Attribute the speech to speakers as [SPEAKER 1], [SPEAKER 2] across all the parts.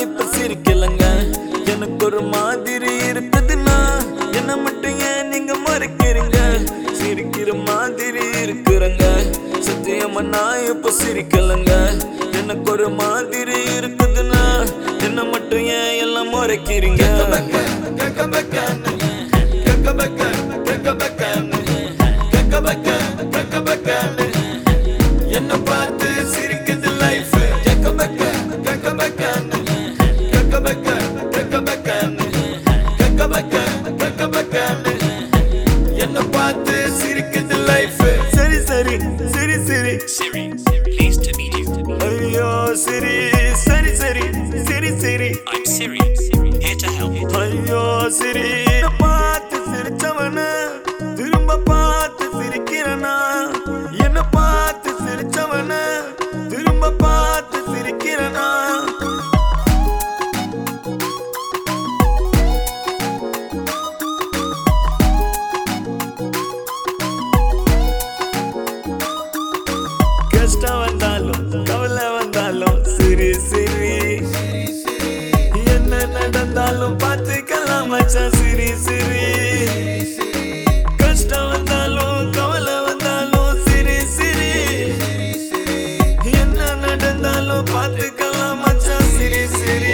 [SPEAKER 1] இப்ப சிரிக்கலங்க எனக்கு ஒரு மாதிரி இருக்குதுன்னா என்ன மட்டும் ஏன் நீங்க மறைக்கிறீங்க சிரிக்கிற மாதிரி இருக்கிறங்க சத்தியமா நான் இப்ப சிரிக்கலங்க எனக்கு ஒரு மாதிரி இருக்குதுன்னா என்ன மட்டும் ஏன் எல்லாம் மறைக்கிறீங்க என்ன பார்த்து சிரிக்குது லைஃப் என்ன பார்த்து சிரிக்குது லைஃப் சரி சரி சரி சரி
[SPEAKER 2] Siri, pleased to meet you.
[SPEAKER 1] ஐயோ சரி சரி சரி சரி சரி
[SPEAKER 2] I'm Siri, here to help.
[SPEAKER 1] ஐயோ சரி பார்த்து சிரிச்சவன திரும்ப பார்த்து சிரிக்கிறனா என்ன பார்த்து சிரிச்சவன திரும்ப பார்த்து சிரிக்கிறனா கஷ்டம் வந்தாலும் கவலை வந்தாலும் சிரி சிரி என்ன நடந்தாலும் பார்த்துக்கலாம் மச்சான் சிரி சிரி கஷ்டம் வந்தாலும் கவலை வந்தாலும் சிரி சிரி என்ன நடந்தாலும் பார்த்துக்கலாம் மச்சான் சிரி சிரி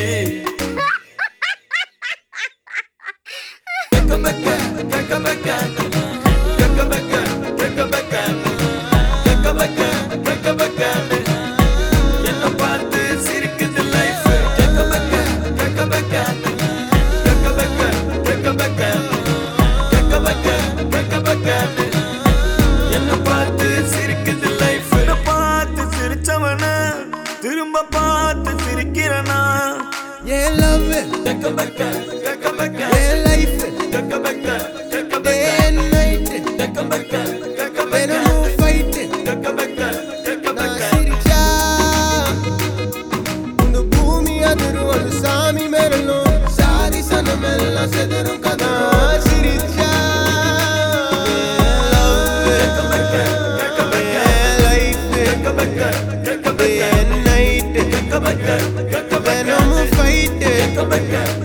[SPEAKER 1] என்ன பார்த்து சிரிக்குது லைஃப் என்ன பார்த்து சிரிக்குது லைஃப் பார்த்து சிரிச்சவன திரும்ப பார்த்து சிரிக்கிறனா
[SPEAKER 3] என் love, N life, day and night, தினமும் fight. நான் சிரிச்சா, இந்த பூமி அதிரும், அது சாமி மிரளும். சாதி சனமெல்லாம் சிதறும் கதா. சிரிச்சா, என் love, N life, day and night, தினமும் fight.